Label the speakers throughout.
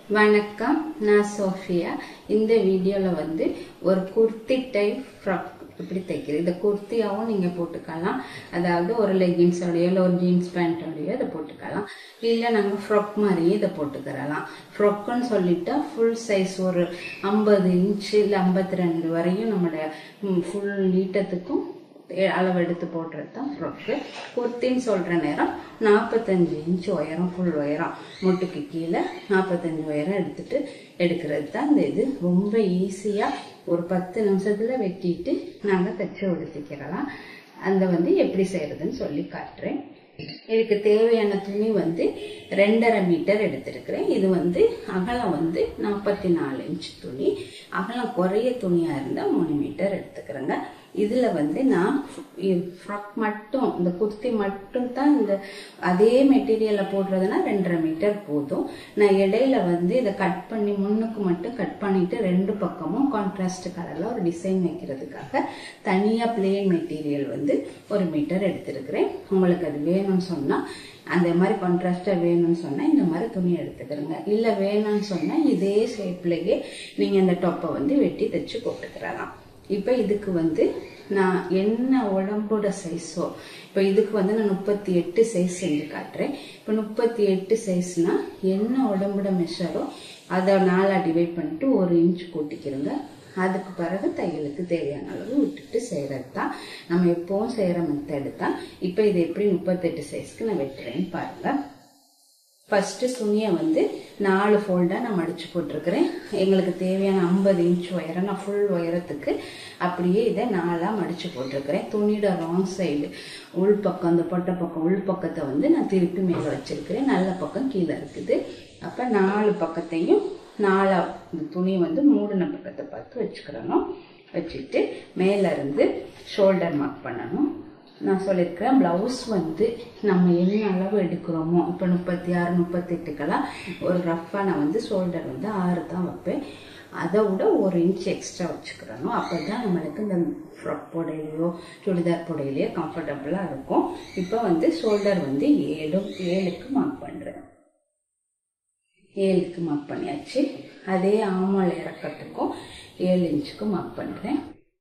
Speaker 1: வணக்கம் நான் சோஃபியா இந்த வீடியோவில் வந்து ஒரு குர்த்தி டைப் ஃப்ராக் எப்படி தைக்கிறது இந்த குர்த்தியாவும் நீங்கள் போட்டுக்கலாம் அதாவது ஒரு லெகின்ஸோடையோ இல்லை ஒரு ஜீன்ஸ் பேண்ட்டோடையோ இதை போட்டுக்கலாம் இல்லை நாங்கள் ஃப்ராக் மாதிரியே இதை போட்டுக்கிறலாம் ஃப்ராக்குன்னு சொல்லிட்டா ஃபுல் சைஸ் ஒரு ஐம்பது இன்ச்சு இல்லை ஐம்பத்தி ரெண்டு வரையும் நம்மளோட ஃபுல் நீட்டத்துக்கும் அளவு எடுத்து போடுறது தான் ஃப்ராக்கு குர்த்தின்னு சொல்கிற நேரம் நாற்பத்தஞ்சு இன்ச் உயரம் ஃபுல் உயரம் முட்டுக்கு கீழே நாற்பத்தஞ்சு உயரம் எடுத்துட்டு எடுக்கிறது தான் இந்த இது ரொம்ப ஈஸியாக ஒரு பத்து நிமிஷத்தில் வெட்டிட்டு நாங்கள் தச்சு உடுத்திக்கிறலாம் அந்த வந்து எப்படி செய்யறதுன்னு சொல்லி காட்டுறேன் இதுக்கு தேவையான துணி வந்து ரெண்டரை மீட்டர் எடுத்திருக்கிறேன் இது வந்து அகலம் வந்து நாற்பத்தி நாலு இன்ச் துணி அகலம் குறைய துணியாக இருந்தால் மூணு மீட்டர் எடுத்துக்கிறேங்க இதில் வந்து நான் ஃப்ராக் மட்டும் இந்த குர்த்தி மட்டும் தான் இந்த அதே மெட்டீரியலை போடுறதுனா ரெண்டரை மீட்டர் போதும் நான் இடையில வந்து இதை கட் பண்ணி முன்னுக்கு மட்டும் கட் பண்ணிட்டு ரெண்டு பக்கமும் கான்ட்ராஸ்ட் கலரில் ஒரு டிசைன் வைக்கிறதுக்காக தனியாக பிளேன் மெட்டீரியல் வந்து ஒரு மீட்டர் எடுத்திருக்கிறேன் உங்களுக்கு அது வேணும்னு சொன்னால் அந்த மாதிரி கான்ட்ராஸ்டாக வேணும்னு சொன்னால் இந்த மாதிரி துணி எடுத்துக்கிறேங்க இல்லை வேணும்னு சொன்னால் இதே ஷேப்லேயே நீங்கள் இந்த டொப்பை வந்து வெட்டி தைச்சு போட்டுக்கிறலாம் இப்போ இதுக்கு வந்து நான் என்ன உடம்போட சைஸோ இப்போ இதுக்கு வந்து நான் முப்பத்தி எட்டு சைஸ் செஞ்சு காட்டுறேன் இப்போ முப்பத்தி எட்டு சைஸ்னா என்ன உடம்போட மெஷரோ அதை நாளாக டிவைட் பண்ணிட்டு ஒரு இன்ச் கூட்டிக்கிறோங்க அதுக்கு பிறகு தையலுக்கு தேவையான அளவு விட்டுட்டு செய்கிறது தான் நம்ம எப்போவும் செய்கிற மெத்தடு தான் இப்போ இது எப்படி முப்பத்தெட்டு சைஸ்க்கு நான் வெட்டுறேன்னு பாருங்கள் ஃபஸ்ட்டு துணியை வந்து நாலு ஃபோல்டாக நான் மடித்து போட்டிருக்கிறேன் எங்களுக்கு தேவையான ஐம்பது இன்ச் உயரம் நான் ஃபுல் உயரத்துக்கு அப்படியே இதை நாலாக மடித்து போட்டிருக்கிறேன் துணியோட ராங் சைடு உள் பக்கம் அந்த பொட்டை பக்கம் உள் பக்கத்தை வந்து நான் திருப்பி மேலே வச்சிருக்கிறேன் நல்ல பக்கம் கீழே இருக்குது அப்போ நாலு பக்கத்தையும் நாலா இந்த துணி வந்து மூடின பக்கத்தை பார்த்து வச்சுக்கிறணும் வச்சுட்டு மேலேருந்து ஷோல்டர் மார்க் பண்ணணும் நான் சொல்லியிருக்கிறேன் ப்ளவுஸ் வந்து நம்ம என்ன அளவு எடுக்கிறோமோ இப்போ முப்பத்தி ஆறு முப்பத்தெட்டுக்கெல்லாம் ஒரு ரஃப்பாக நான் வந்து ஷோல்டர் வந்து ஆறு தான் வைப்பேன் அதை விட ஒரு இன்ச் எக்ஸ்ட்ரா வச்சுக்கிறணும் அப்போ தான் நம்மளுக்கு இந்த ஃப்ராக் புடையிலையோ சுடிதார் புடையிலையோ கம்ஃபர்டபுளாக இருக்கும் இப்போ வந்து ஷோல்டர் வந்து ஏழு ஏழுக்கு மார்க் பண்ணுறேன் ஏழுக்கு மார்க் பண்ணியாச்சு அதே ஆமால் இறக்கத்துக்கும் ஏழு இன்ச்சுக்கு மார்க் பண்ணுறேன்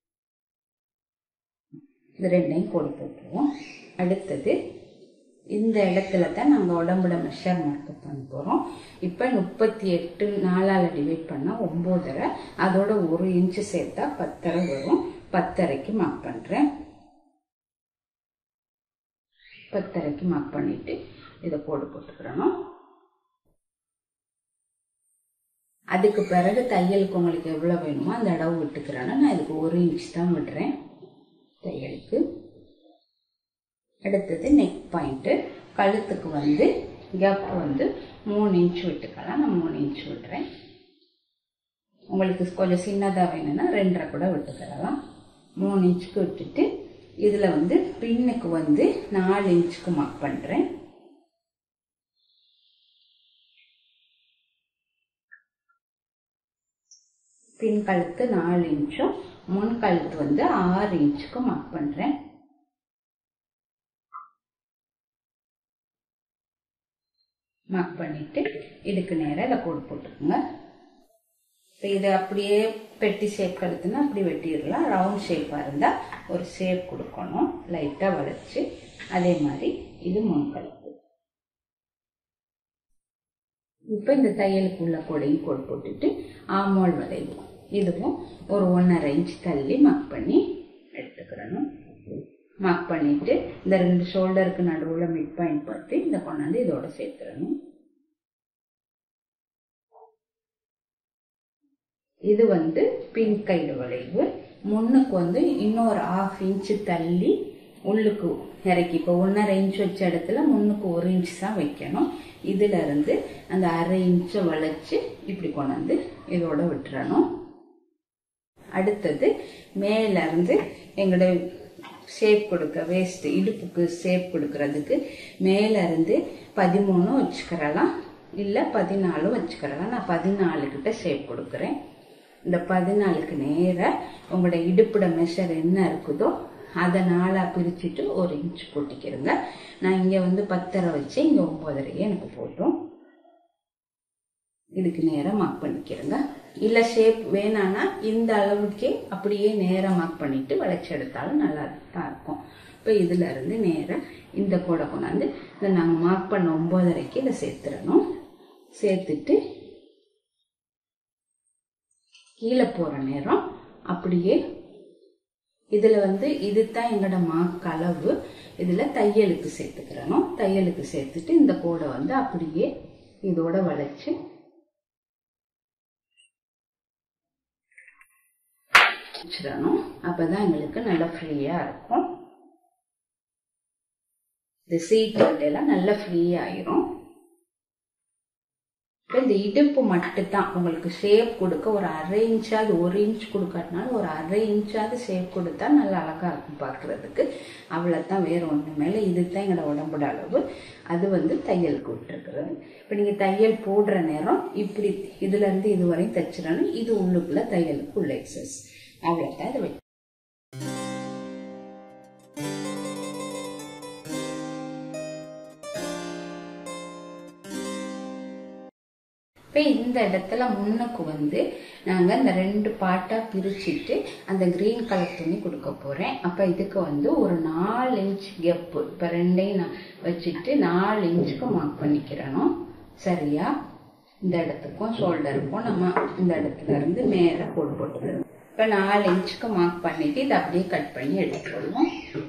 Speaker 1: இது ரெண்டையும் கோடு போட்டுருவோம் அடுத்தது இந்த இடத்துல தான் நாங்கள் உடம்புல மெஷர் மார்க் பண்ண போகிறோம் இப்போ முப்பத்தி எட்டு நாலால் டிவைட் பண்ணால் ஒம்போதரை அதோட ஒரு இன்ச்சு சேர்த்தா பத்தரை வரும் பத்தரைக்கு மார்க் பண்ணுறேன் பத்தரைக்கு மார்க் பண்ணிட்டு இதை கோடு போட்டுக்கிறணும் அதுக்கு பிறகு தையலுக்கு உங்களுக்கு எவ்வளோ வேணுமோ அந்த இடவு விட்டுக்கிறேன்னா நான் இதுக்கு ஒரு இன்ச் தான் விடுறேன் தையலுக்கு அடுத்தது நெக் பாயிண்ட்டு கழுத்துக்கு வந்து கேப் வந்து மூணு இன்ச் விட்டுக்கலாம் நான் மூணு இன்ச் விடுறேன் உங்களுக்கு கொஞ்சம் சின்னதாக வேணும்னா ரெண்டரை கூட விட்டுக்கிறலாம் மூணு இன்ச்சுக்கு விட்டுட்டு இதில் வந்து பின்னுக்கு வந்து நாலு இன்ச்சுக்கு மார்க் பண்ணுறேன் பின் கழுத்து நாலு இன்ச்சும் முன் கழுத்து வந்து ஆறு இன்ச்சுக்கு மார்க் பண்ணுறேன் மார்க் பண்ணிட்டு இதுக்கு நேராக இதை கோடு போட்டுக்கோங்க இப்போ இது அப்படியே பெட்டி ஷேப் கழுத்துனா அப்படி வெட்டிடலாம் ரவுண்ட் ஷேப்பாக இருந்தால் ஒரு ஷேப் கொடுக்கணும் லைட்டாக வளைச்சி அதே மாதிரி இது முன் கழுத்து இப்போ இந்த தையலுக்கு உள்ள கொடையும் கோடு போட்டுட்டு ஆமோல் வளைவு இதுவும் ஒரு ஒன்றரை இன்ச் தள்ளி மார்க் பண்ணி எடுத்துக்கிறணும் மார்க் பண்ணிட்டு இந்த ரெண்டு ஷோல்டருக்கு நடுவில் மிட் பாயிண்ட் பார்த்து இந்த கொண்டாந்து இதோட சேர்த்துடணும் இது வந்து பின் கைடு வளைவு முன்னுக்கு வந்து இன்னொரு ஆஃப் இன்ச்சு தள்ளி உள்ளுக்கு இறக்கி இப்போ ஒன்றரை இன்ச் வச்ச இடத்துல முன்னுக்கு ஒரு இன்ச் தான் வைக்கணும் இதுல இருந்து அந்த அரை இன்ச்சை வளைச்சு இப்படி கொண்டாந்து இதோட விட்டுறணும் அடுத்தது மேல இருந்து எங்களோட ஷேப் கொடுக்க வேஸ்ட் இடுப்புக்கு ஷேப் கொடுக்கறதுக்கு மேல இருந்து பதிமூணு வச்சுக்கிறலாம் இல்லை பதினாலும் வச்சுக்கிறலாம் நான் பதினாலு கிட்ட ஷேப் கொடுக்குறேன் இந்த பதினாலுக்கு நேராக உங்களோட இடுப்போட மெஷர் என்ன இருக்குதோ அதை நாலாக பிரிச்சுட்டு ஒரு இன்ச் கூட்டிக்கிறங்க நான் இங்கே வந்து பத்தரை வச்சு இங்கே ஒம்பதரையே எனக்கு போட்டோம் இதுக்கு நேராக மார்க் பண்ணிக்கிறேங்க இல்லை ஷேப் வேணான்னா இந்த அளவுக்கே அப்படியே நேராக மார்க் பண்ணிட்டு வளைச்சி எடுத்தாலும் நல்லா தான் இருக்கும் இப்போ இதுல இருந்து நேராக இந்த கோடை கொண்டாந்து இதை நாங்கள் மார்க் பண்ண ஒம்போதரைக்கு இதை சேர்த்துடணும் சேர்த்துட்டு கீழே போகிற நேரம் அப்படியே இதில் வந்து இது தான் எங்களோட மார்க் அளவு இதில் தையலுக்கு சேர்த்துக்கிறணும் தையலுக்கு சேர்த்துட்டு இந்த கோடை வந்து அப்படியே இதோட வளைச்சு வச்சிடணும் அப்பதான் எங்களுக்கு நல்லா ஃப்ரீயா இருக்கும் இந்த சீட் எல்லாம் நல்லா ஃப்ரீ ஆயிரும் இப்போ இந்த இடுப்பு மட்டும்தான் உங்களுக்கு ஷேப் கொடுக்க ஒரு அரை இன்ச்சாவது ஒரு இன்ச் கொடுக்காட்டினாலும் ஒரு அரை இன்ச்சாவது ஷேப் கொடுத்தா நல்லா அழகா இருக்கும் பார்க்கறதுக்கு அவ்வளோதான் வேற ஒன்று மேலே இதுதான் எங்களோட உடம்போட அளவு அது வந்து தையலுக்கு விட்டுருக்குறது இப்போ நீங்கள் தையல் போடுற நேரம் இப்படி இதுல இருந்து இது வரையும் தைச்சிடணும் இது உள்ளுக்குள்ள தையலுக்கு உள்ள எக்ஸஸ் அவ்வளோதான் இதை வச்சு இப்போ இந்த இடத்துல முன்னுக்கு வந்து நாங்கள் இந்த ரெண்டு பாட்டாக பிரிச்சுட்டு அந்த க்ரீன் கலர் துணி கொடுக்க போகிறேன் அப்போ இதுக்கு வந்து ஒரு நாலு இன்ச் கெப்பு இப்போ ரெண்டையும் நான் வச்சுட்டு நாலு இன்ச்சுக்கு மார்க் பண்ணிக்கிறணும் சரியா இந்த இடத்துக்கும் ஷோல்டருக்கும் நம்ம இந்த இடத்துல இருந்து நேராக போட்டு போட்டுக்கிறோம் இப்போ நாலு இன்ச்சுக்கு மார்க் பண்ணிட்டு இதை அப்படியே கட் பண்ணி எடுத்துக்கொள்வோம்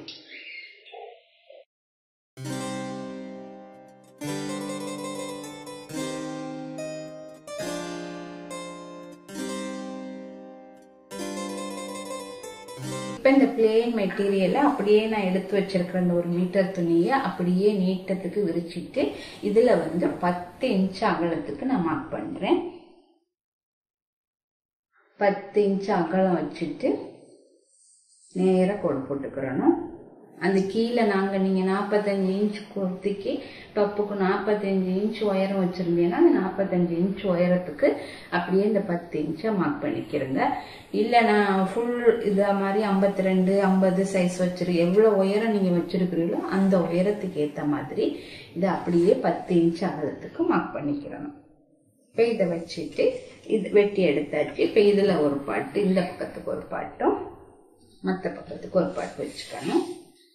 Speaker 1: இப்போ இந்த பிளேன் மெட்டீரியலை அப்படியே நான் எடுத்து வச்சிருக்கிற அந்த ஒரு மீட்டர் துணியை அப்படியே நீட்டத்துக்கு விரிச்சிட்டு இதில் வந்து பத்து இன்ச் அகலத்துக்கு நான் மார்க் பண்ணுறேன் பத்து இன்ச் அகலம் வச்சுட்டு நேராக கோடு போட்டுக்கிறணும் அந்த கீழே நாங்கள் நீங்கள் நாற்பத்தஞ்சு இன்ச் குர்த்திக்கு டப்புக்கு நாற்பத்தஞ்சு இன்ச் உயரம் வச்சுருந்தீங்கன்னா அந்த நாற்பத்தஞ்சு இன்ச் உயரத்துக்கு அப்படியே இந்த பத்து இன்ச்சை மார்க் பண்ணிக்கிறேங்க இல்லை நான் ஃபுல் இதை மாதிரி ஐம்பத்தி ரெண்டு ஐம்பது சைஸ் வச்சிரு எவ்வளோ உயரம் நீங்கள் வச்சிருக்கிறீங்களோ அந்த உயரத்துக்கு ஏற்ற மாதிரி இதை அப்படியே பத்து இன்ச் அகலத்துக்கு மார்க் பண்ணிக்கிறணும் இப்போ இதை வச்சுட்டு இது வெட்டி எடுத்தாச்சு இப்போ இதில் ஒரு பாட்டு இந்த பக்கத்துக்கு ஒரு பாட்டும் மற்ற பக்கத்துக்கு ஒரு பாட்டு வச்சுக்கணும்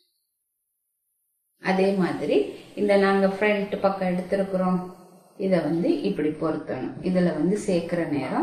Speaker 1: அதே மாதிரி இந்த நாங்கள் ஃப்ரண்ட் பக்கம் எடுத்திருக்கிறோம் இதை வந்து இப்படி பொருத்தணும் இதில் வந்து சேர்க்குற நேரம்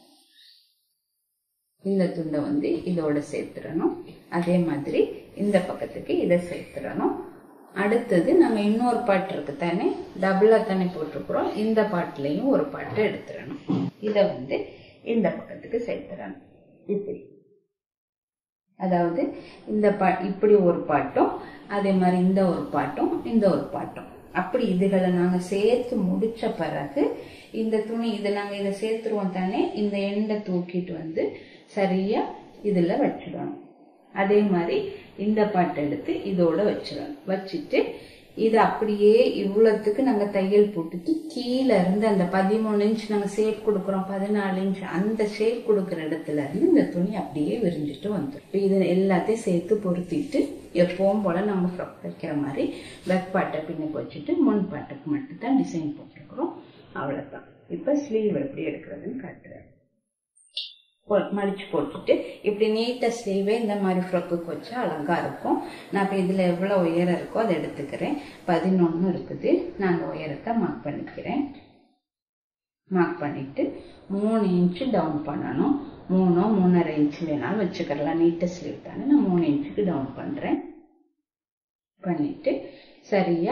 Speaker 1: இந்த துண்டை வந்து இதோட சேர்த்துடணும் அதே மாதிரி இந்த பக்கத்துக்கு இதை சேர்த்துடணும் அடுத்தது நம்ம இன்னொரு பாட்டு இருக்கு தானே டபுளா தானே போட்டிருக்கிறோம் இந்த பாட்டுலையும் ஒரு பாட்டு எடுத்துடணும் இதை வந்து இந்த பக்கத்துக்கு சேர்த்துடணும் இப்படி அதாவது இந்த பா இப்படி ஒரு பாட்டும் அதே மாதிரி இந்த ஒரு பாட்டும் இந்த ஒரு பாட்டும் அப்படி இதுகளை நாங்க சேர்த்து முடிச்ச பிறகு இந்த துணி இதை நாங்க இதை சேர்த்துருவோம் தானே இந்த எண்டை தூக்கிட்டு வந்து சரியா இதுல வச்சிடணும் அதே மாதிரி இந்த பாட்டை எடுத்து இதோட வச்சிடணும் வச்சுட்டு இது அப்படியே இவ்வளவுக்கு நாங்க தையல் போட்டுட்டு கீழே இருந்து அந்த பதிமூணு இன்ச் நாங்க ஷேப் கொடுக்குறோம் பதினாலு இன்ச் அந்த ஷேப் கொடுக்குற இடத்துல இருந்து இந்த துணி அப்படியே விரிஞ்சிட்டு வந்துடும் இப்போ இது எல்லாத்தையும் சேர்த்து பொருத்திட்டு எப்பவும் போல நம்ம ஃப்ராக் தைக்கிற மாதிரி பேக் பாட்டை பின்னுக்கு வச்சுட்டு முன் பாட்டுக்கு மட்டும் தான் டிசைன் போட்டிருக்கிறோம் அவ்வளவுதான் இப்போ ஸ்லீவ் எப்படி எடுக்கிறதுன்னு காட்டுறேன் மடிச்சு போட்டுட்டு இப்படி நீட்ட ஸ்லீவே இந்த மாதிரி ஃப்ரொக்குக்கு வச்சா அழகா இருக்கும் நான் இப்போ இதில் எவ்வளோ உயரம் இருக்கோ அதை எடுத்துக்கிறேன் பதினொன்று இருக்குது நான் அந்த உயரத்தை மார்க் பண்ணிக்கிறேன் மார்க் பண்ணிட்டு மூணு இன்ச்சு டவுன் பண்ணணும் மூணோ மூணரை இன்ச்சு வேணாலும் வச்சுக்கலாம் நீட்ட ஸ்லீவ் தானே நான் மூணு இன்ச்சுக்கு டவுன் பண்ணுறேன் பண்ணிட்டு சரியா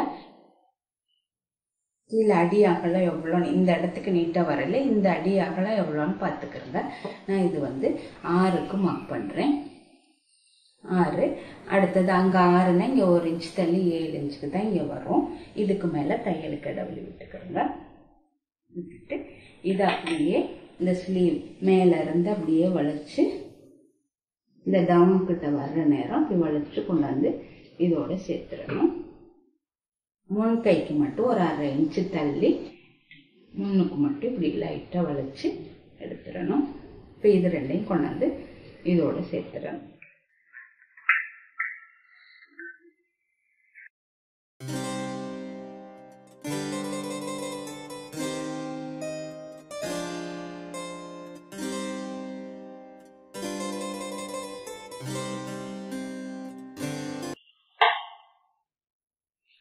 Speaker 1: கீழே அடி அகலம் எவ்வளோ இந்த இடத்துக்கு நீட்டாக வரல இந்த அடி அகலம் எவ்வளோன்னு பார்த்துக்கிறங்க நான் இது வந்து ஆறுக்கு மார்க் பண்ணுறேன் ஆறு அடுத்தது அங்கே ஆறுனா இங்கே ஒரு இன்ச் தள்ளி ஏழு இன்ச்சுக்கு தான் இங்கே வரும் இதுக்கு மேலே தையலுக்கு இடவெளி விட்டுக்கிறோங்க விட்டுட்டு இதை அப்படியே இந்த ஸ்லீவ் மேலே இருந்து அப்படியே வளைச்சு இந்த டவுன் கிட்ட வர்ற நேரம் இப்படி வளைச்சு கொண்டாந்து இதோட சேர்த்துடணும் முன் கைக்கு மட்டும் ஒரு அரை இன்ச்சு தள்ளி முன்னுக்கு மட்டும் இப்படி லைட்டாக வளைச்சு எடுத்துடணும் இப்போ இது ரெண்டையும் கொண்டாந்து இதோட சேர்த்துடணும்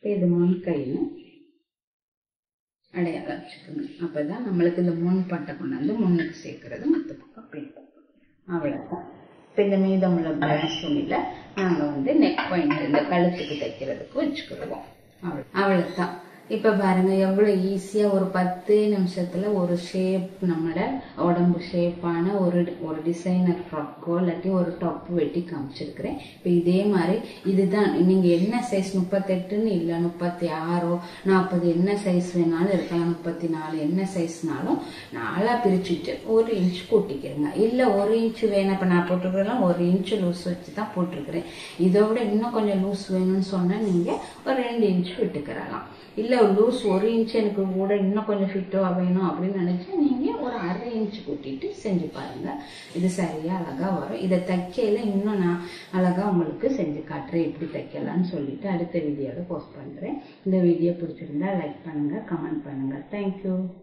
Speaker 1: இது முன் கைன்னு அடையாளம் வச்சுக்கோங்க அப்பதான் நம்மளுக்கு இந்த முன் பட்டை கொண்டாந்து முன்னுக்கு சேர்க்கறது மற்ற பக்கம் பின் பக்கம் அவ்வளோதான் இப்போ இந்த மீதமுள்ள பிளாஸ் துணியில் நாங்கள் வந்து நெக் பாயிண்ட் இந்த கழுத்துக்கு தைக்கிறதுக்கு வச்சுக்கிடுவோம் அவ்வளோ அவ்வளோதான் இப்போ பாருங்க எவ்வளோ ஈஸியாக ஒரு பத்து நிமிஷத்தில் ஒரு ஷேப் நம்மளோட உடம்பு ஷேப்பான ஒரு ஒரு டிசைனர் ஃப்ராக்கோ இல்லாட்டி ஒரு டாப் வெட்டி காமிச்சிருக்கிறேன் இப்போ இதே மாதிரி இதுதான் நீங்கள் என்ன சைஸ் முப்பத்தெட்டுன்னு இல்லை முப்பத்தி ஆறோ நாற்பது என்ன சைஸ் வேணாலும் இருக்கலாம் முப்பத்தி நாலு என்ன சைஸ்னாலும் நாலாக பிரிச்சுட்டு ஒரு இன்ச் கூட்டிக்கிறேங்க இல்லை ஒரு இன்ச் வேணும் இப்போ நான் போட்டிருக்கிறேன் ஒரு இன்ச் லூஸ் வச்சு தான் போட்டிருக்கிறேன் இதை விட இன்னும் கொஞ்சம் லூஸ் வேணும்னு சொன்னால் நீங்கள் ஒரு ரெண்டு இன்ச் விட்டுக்கிறலாம் இல்லை லூஸ் ஒரு இன்ச் எனக்கு கூட இன்னும் கொஞ்சம் ஃபிட்டாக வேணும் அப்படின்னு நினச்சா நீங்கள் ஒரு அரை இன்ச் கூட்டிட்டு செஞ்சு பாருங்கள் இது சரியாக அழகாக வரும் இதை தைக்கையில் இன்னும் நான் அழகாக உங்களுக்கு செஞ்சு காட்டுறேன் எப்படி தைக்கலாம்னு சொல்லிட்டு அடுத்த வீடியோவில் போஸ்ட் பண்ணுறேன் இந்த வீடியோ பிடிச்சிருந்தா லைக் பண்ணுங்கள் கமெண்ட் பண்ணுங்கள் தேங்க்யூ